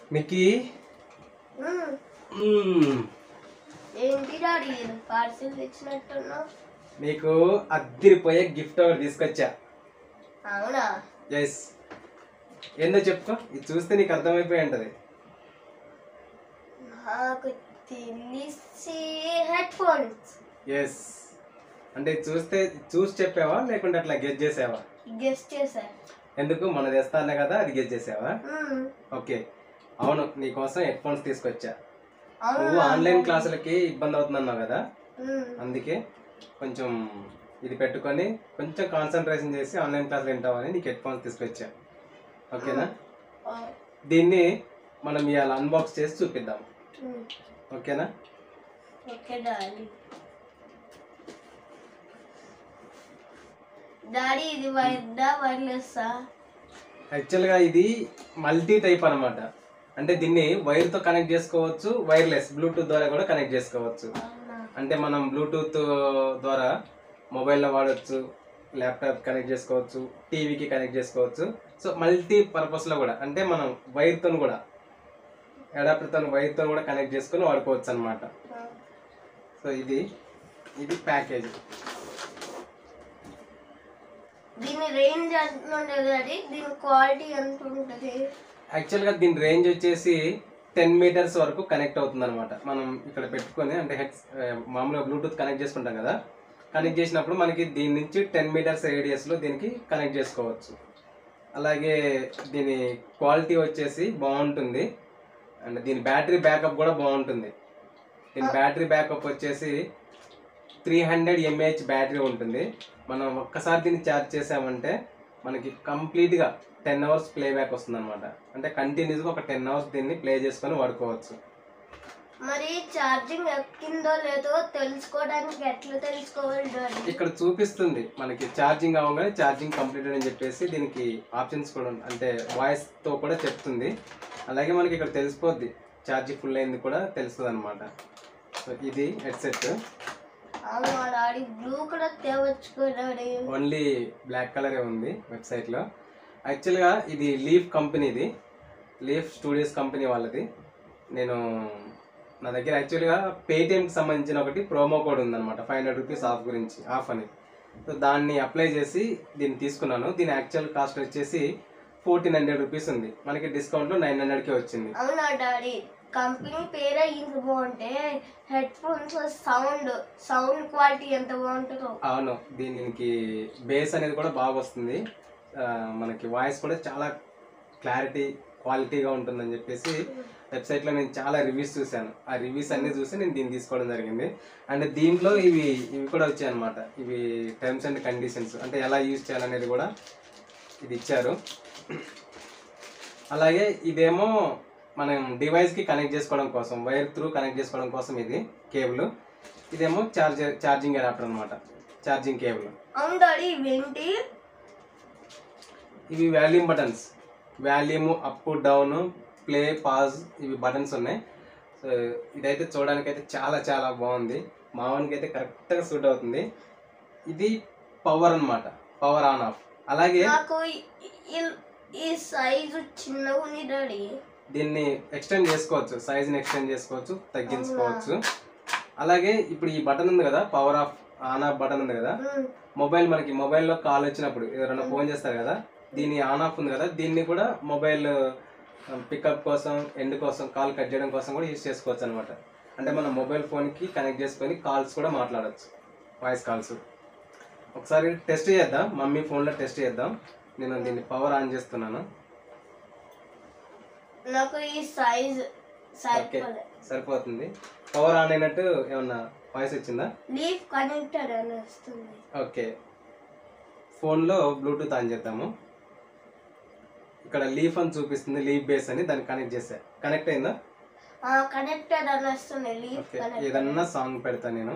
Mickey మ్మ్. మ్మ్. ఏంటి daddy parcel తెచ్చినట్టున్నావు నీకు అద్దిరిపోయే gift ఒకటి తీసుకొచ్చా అవునా ఎస్ ఏందో చెప్పుకో ఇది చూస్తే నీకు అర్థమైపోయి ఉంటది నాకు తెలిసి హెడ్ ఫోన్స్ ఎస్ అంటే ఇది చూస్తే చూసి చెప్పావా లేకుంటే అట్లా గెస్ చేసావా గెస్ట్ చేశా ఎందుకు మన తెస్తానే కదా అది గెస్ చేసావా మ్మ్. ఓకే అవును నీకోసం హెడ్ ఫోన్స్ తీసుకొచ్చా అవునా నువ్వు ఆన్లైన్ క్లాసులకి ఇబ్బంది అవుతుందన్నావు కదా మ్మ్. అందుకే కొంచెం ఇది పెట్టుకొని కొంచెం కాన్సన్ట్రేషన్ చేసి ఆన్లైన్ క్లాసులు వింటామని నీకు హెడ్ ఫోన్స్ తీసుకొచ్చా ఓకేనా ఆ, దీన్ని మనం ఇవాళ అన్బాక్స్ చేసి చూపిద్దాం మ్మ్. ఓకేనా ఓకే డాడీ డాడీ ఇది వైర్దా వైర్లెస్సా యాక్చువల్గా ఇది మల్టీ టైప్ అన్నమాట అంటే దీన్ని వైర్తో కనెక్ట్ చేసుకోవచ్చు వైర్లెస్ బ్లూటూత్ ద్వారా కూడా కనెక్ట్ చేసుకోవచ్చు అవునా అంటే మనం బ్లూటూత్ ద్వారా మొబైల్లో వాడచ్చు ల్యాప్టాప్ కనెక్ట్ చేసుకోవచ్చు టీవీకి కనెక్ట్ చేసుకోవచ్చు సో మల్టీ పర్పస్లో కూడా అంటే మనం వైర్తో కూడా అడాప్టర్తో వైర్తో కూడా కనెక్ట్ చేసుకొని వాడుకోవచ్చు అనమాట ఆ. సో ఇది ఇది ప్యాకేజ్ దీని రేంజ్ ఎంత ఉంటుంది డాడీ దీని క్వాలిటీ ఎంత ఉంటుంది యాక్చువల్గా దీని రేంజ్ వచ్చేసి టెన్ మీటర్స్ వరకు కనెక్ట్ అవుతుంది అనమాట మనం ఇక్కడ పెట్టుకొని అంటే హెడ్స్ మామూలుగా బ్లూటూత్ కనెక్ట్ చేసుకుంటాం కదా కనెక్ట్ చేసినప్పుడు మనకి దీని నుంచి టెన్ మీటర్స్ రేడియస్లో దీనికి కనెక్ట్ చేసుకోవచ్చు అలాగే దీని క్వాలిటీ వచ్చేసి బాగుంటుంది అండ్ దీని బ్యాటరీ బ్యాకప్ కూడా బాగుంటుంది దీని బ్యాటరీ బ్యాకప్ వచ్చేసి త్రీ హండ్రెడ్ ఎంఏహెచ్ బ్యాటరీ ఉంటుంది మనం ఒక్కసారి దీన్ని ఛార్జ్ చేసామంటే మనకి కంప్లీట్గా టెన్ అవర్స్ ప్లే బ్యాక్ వస్తుంది అనమాట అంటే కంటిన్యూస్గా ఒక టెన్ అవర్స్ దీన్ని ప్లే చేసుకొని వాడుకోవచ్చు మరి ఛార్జింగ్ ఎక్కిందో లేదో తెలుసుకోవడానికి ఎట్లా తెలుసుకోవాలి డాడీ ఇక్కడ చూపిస్తుంది మనకి ఛార్జింగ్ అవ్వగానే ఛార్జింగ్ కంప్లీటెడ్ అని చెప్పేసి దీనికి ఆప్షన్స్ కూడా ఉన్నాయి. అంటే వాయిస్ తో కూడా చెప్తుంది అలాగే మనకి ఇక్కడ తెలిసిపోద్ది ఛార్జ్ ఫుల్ అయింది కూడా తెలుస్తుంది అనమాట సో ఇది హెడ్సెట్ అవునా డాడీ బ్లూ కూడా తేవచ్చు డాడీ ఓన్లీ బ్లాక్ కలరే ఉంది వెబ్సైట్లో యాక్చువల్గా ఇది లీఫ్ కంపెనీది లీఫ్ స్టూడియోస్ కంపెనీ వాళ్ళది నేను నా దగ్గర యాక్చువల్గా పేటిఎంకి సంబంధించిన ఒకటి ప్రోమో కోడ్ ఉందన్నమాట ఫైవ్ హండ్రెడ్ రూపీస్ ఆఫ్ గురించి ఆఫ్ అని సో దాన్ని అప్లై చేసి దీన్ని తీసుకున్నాను దీని యాక్చువల్ కాస్ట్ వచ్చేసి ఫోర్టీన్ హండ్రెడ్ రూపీస్ ఉంది మనకి డిస్కౌంట్లో నైన్ హండ్రెడ్కే వచ్చింది అవునా డాడీ కంపెనీ పేరే ఇంత బాగుంటే headphones sound sound quality ఎంత బాగుంటుందో అవును దీనికి బేస్ అనేది కూడా బాగా వస్తుంది ఆ, మనకి వాయిస్ కూడా చాలా క్లారిటీ క్వాలిటీగా ఉంటుందని చెప్పేసి వెబ్సైట్లో నేను చాలా రివ్యూస్ చూశాను ఆ రివ్యూస్ అన్ని చూసి నేను దీన్ని తీసుకోవడం జరిగింది అండ్ దీంట్లో ఇవి ఇవి కూడా వచ్చాయి అనమాట ఇవి టర్మ్స్ అండ్ కండిషన్స్ అంటే ఎలా యూజ్ చేయాలనేది కూడా ఇది ఇచ్చారు అలాగే ఇదేమో మనం డివైస్కి కనెక్ట్ చేసుకోవడం కోసం వైర్ త్రూ కనెక్ట్ చేసుకోవడం కోసం ఇది కేబుల్ ఇదేమో చార్జర్ ఛార్జింగ్ అడాప్టర్ అనమాట ఛార్జింగ్ కేబుల్ అవును డాడీ ఇవేంటి ఇవి volume buttons volume up down play pause ఇవి బటన్స్ ఉన్నాయి సో ఇదైతే చూడడానికైతే చాలా చాలా బాగుంది మావానికి అయితే కరెక్ట్గా సూట్ అవుతుంది ఇది పవర్ అన్నమాట పవర్ ఆన్ ఆఫ్ అలాగే నాకు ఈ- ఈ- ఈ సైజు చిన్నగా ఉంది డాడీ దీన్ని ఎక్స్టెండ్ చేసుకోవచ్చు సైజ్ని ఎక్స్టెండ్ చేసుకోవచ్చు తగ్గించుకోవచ్చు అలాగే ఇప్పుడు ఈ బటన్ ఉంది కదా power off on off button ఉంది కదా మ్మ్. మొబైల్ మనకి మొబైల్లో కాల్ వచ్చినప్పుడు ఎవరైనా ఫోన్ చేస్తారు కదా దీని ఆన్ ఆఫ్ ఉంది కదా దీన్ని కూడా మొబైల్ పికప్ కోసం ఎండ్ కోసం కాల్ కట్ చేయడం కోసం కూడా యూజ్ చేసుకోవచ్చు అనమాట అంటే మనం మొబైల్ ఫోన్కి కనెక్ట్ చేసుకొని కాల్స్ కూడా మాట్లాడవచ్చు వాయిస్ కాల్స్ ఒకసారి టెస్ట్ చేద్దాం మమ్మీ ఫోన్లో టెస్ట్ చేద్దాం నేను దీన్ని పవర్ ఆన్ చేస్తున్నాను నాకు ఈ సైజ్ ఓకే సరిపోలే సరిపోతుంది పవర్ ఆన్ అయినట్టు ఏమన్నా వాయిస్ వచ్చిందా లీఫ్ కనెక్టెడ్ అని వస్తుంది ఓకే ఫోన్లో బ్లూటూత్ ఆన్ చేద్దాము ఇక్కడ లీఫ్ అని చూపిస్తుంది లీఫ్ బేస్ అని దాన్ని కనెక్ట్ చేసా కనెక్ట్ అయిందా కనెక్టెడ్ అని వస్తుంది లీఫ్ ఓకే కనెక్టెడ్ ఏదన్నా సాంగ్ పెడతా నేను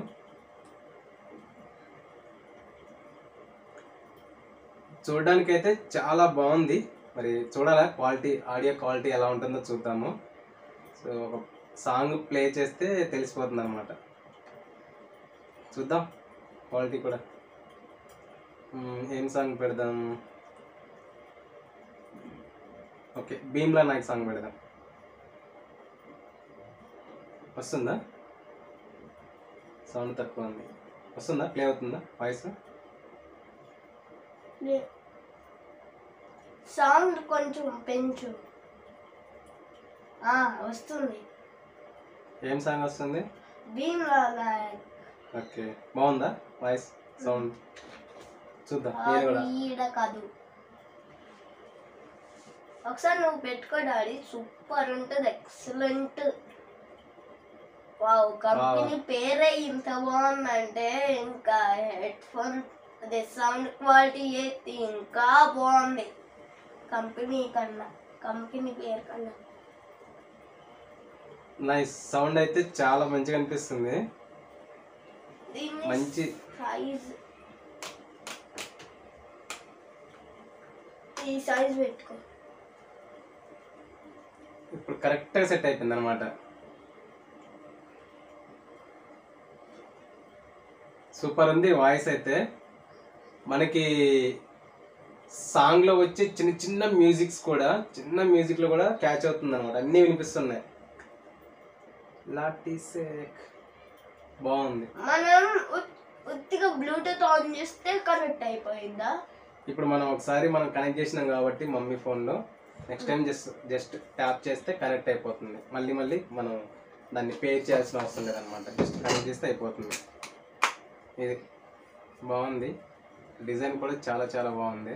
చూడడానికైతే చాలా బాగుంది మరి చూడాలా క్వాలిటీ ఆడియో క్వాలిటీ ఎలా ఉంటుందో చూద్దాము సో ఒక సాంగ్ ప్లే చేస్తే తెలిసిపోతుంది అనమాట చూద్దాం క్వాలిటీ కూడా మ్మ్, ఏం సాంగ్ పెడదాం ఓకే భీమ్లా నాయక్ సాంగ్ పెడదాం వస్తుందా సౌండ్ తక్కువ ఉంది వస్తుందా ప్లే అవుతుందా వాయిస్ సౌండ్ కొంచెం పెంచు ఆ, వస్తుంది ఏం సాంగ్ వస్తుంది భీమ్ నాయక్ ఓకే బాగుందా వాయిస్ సౌండ్ చూద్దాం నేను కూడా ఈడ కాదు ఒకసారి నువ్వు పెట్టుకో డాడీ సూపర్ ఉంటుంది ఎక్సలెంట్ వావ్ కంపెనీ పేరే ఇంత బాగుందంటే ఇంకా హెడ్ ఫోన్ అదే సౌండ్ క్వాలిటీ అయితే ఇంకా బాగుంది కంపెనీ కన్నా కంపెనీ పేరు కన్నా నైస్ సౌండ్ అయితే చాలా మంచిగా అనిపిస్తుంది దీన్ని మంచి సైజ్ ఈ సైజ్ పెట్టుకో ఇప్పుడు కరెక్ట్గా సెట్ అయిపోయింది అనమాట సూపర్ ఉంది వాయిస్ అయితే మనకి సాంగ్లో వచ్చే చిన్న చిన్న మ్యూజిక్స్ కూడా చిన్న మ్యూజిక్లో కూడా క్యాచ్ అవుతుంది అనమాట అన్నీ వినిపిస్తున్నాయి లాటిసేక్ బాగుంది మనం ఉత్- ఉత్తిగా బ్లూటూత్ ఆన్ చేస్తే కనెక్ట్ అయిపోయిందా ఇప్పుడు మనం ఒకసారి మనం కనెక్ట్ చేసినాం కాబట్టి మమ్మీ ఫోన్లో next time just just tap చేస్తే కనెక్ట్ అయిపోతుంది మళ్ళీ మళ్ళీ మనం దాన్ని పే చేయాల్సిన అవసరం లేదనమాట జస్ట్ కనెక్ట్ చేస్తే అయిపోతుంది ఇది బాగుంది డిజైన్ కూడా చాలా చాలా బాగుంది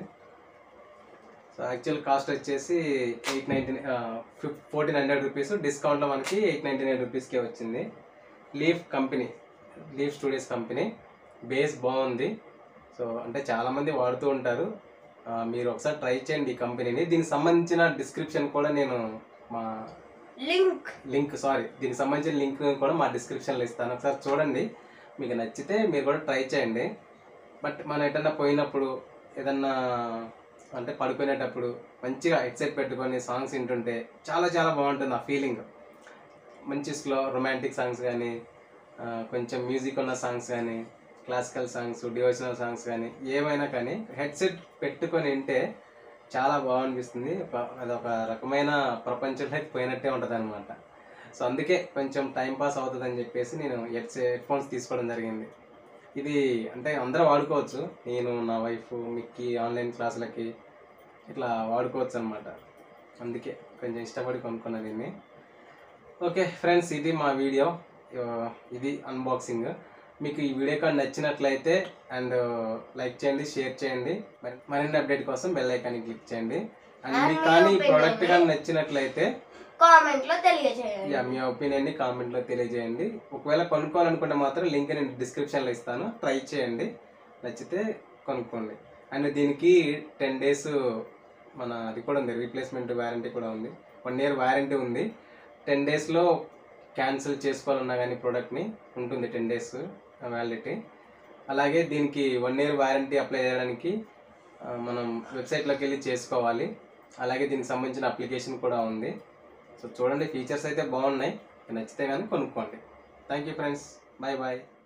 సో యాక్చువల్ కాస్ట్ వచ్చేసి eight ninety fif fourteen hundred rupees డిస్కౌంట్లో మనకి ఎయిట్ నైంటీ నైన్ రూపీస్కే వచ్చింది Leaf company Leaf Studios company base బాగుంది సో అంటే చాలామంది వాడుతూ ఉంటారు ఆ, మీరు ఒకసారి ట్రై చేయండి ఈ కంపెనీని దీనికి సంబంధించిన డిస్క్రిప్షన్ కూడా నేను మా లింక్ లింక్ సారీ దీనికి సంబంధించిన లింక్ కూడా మా డిస్క్రిప్షన్లో ఇస్తాను ఒకసారి చూడండి మీకు నచ్చితే మీరు కూడా ట్రై చేయండి బట్ మనం ఎటన్నా పోయినప్పుడు ఏదన్నా అంటే పడుకునేటప్పుడు మంచిగా హెడ్సెట్ పెట్టుకొని సాంగ్స్ వింటుంటే చాలా చాలా బాగుంటుంది ఆ ఫీలింగ్ మంచి స్లో రొమాంటిక్ సాంగ్స్ కానీ కొంచెం మ్యూజిక్ ఉన్న సాంగ్స్ కానీ క్లాసికల్ సాంగ్స్ డివోషనల్ సాంగ్స్ కానీ ఏమైనా కానీ హెడ్సెట్ పెట్టుకొని వింటే చాలా బాగనిపిస్తుంది ఒక- అదొక రకమైన ప్రపంచంలోకి పోయినట్టే ఉంటుంది అనమాట సో అందుకే కొంచెం టైం పాస్ అవుతుందని చెప్పేసి నేను హెడ్స్ హెడ్ ఫోన్స్ తీసుకోవడం జరిగింది ఇది అంటే అందరూ వాడుకోవచ్చు నేను నా వైఫ్ మిక్కి ఆన్లైన్ క్లాసులకి ఇట్లా వాడుకోవచ్చు అనమాట అందుకే కొంచెం ఇష్టపడి కొనుక్కున్నా దీన్ని ఓకే ఫ్రెండ్స్ ఇది మా వీడియో ఆ, ఇది అన్బాక్సింగ్ మీకు ఈ వీడియో కార్డ్ నచ్చినట్లయితే అండ్ లైక్ చేయండి షేర్ చేయండి మరి మరిన్ని అప్డేట్ కోసం బెల్ ఐకాన్ని క్లిక్ చేయండి అండ్ And మీకు మీ కానీ ఈ opinion ప్రోడక్ట్ ని- కానీ నచ్చినట్లయితే కామెంట్ లో తెలియజేయండి యా మీ ఒపీనియన్ని కామెంట్లో తెలియజేయండి ఒకవేళ కొనుక్కోవాలనుకుంటే మాత్రం లింక్ నేను డిస్క్రిప్షన్లో ఇస్తాను ట్రై చేయండి నచ్చితే కొనుక్కోండి అండ్ దీనికి టెన్ డేస్ మన అది కూడా ఉంది రీప్లేస్మెంట్ వారంటీ కూడా ఉంది వన్ ఇయర్ వారంటీ ఉంది టెన్ డేస్లో క్యాన్సిల్ చేసుకోవాలన్నా కానీ ప్రోడక్ట్ని ఉంటుంది టెన్ డేస్ వ్యాలిడిటీ అలాగే దీనికి వన్ ఇయర్ వారంటీ అప్లై చేయడానికి ఆ, మనం వెబ్సైట్లోకి వెళ్ళి చేసుకోవాలి అలాగే దీనికి సంబంధించిన అప్లికేషన్ కూడా ఉంది సో చూడండి ఫీచర్స్ అయితే బాగున్నాయి నచ్చితే కానీ కొనుక్కోండి thank you friends bye bye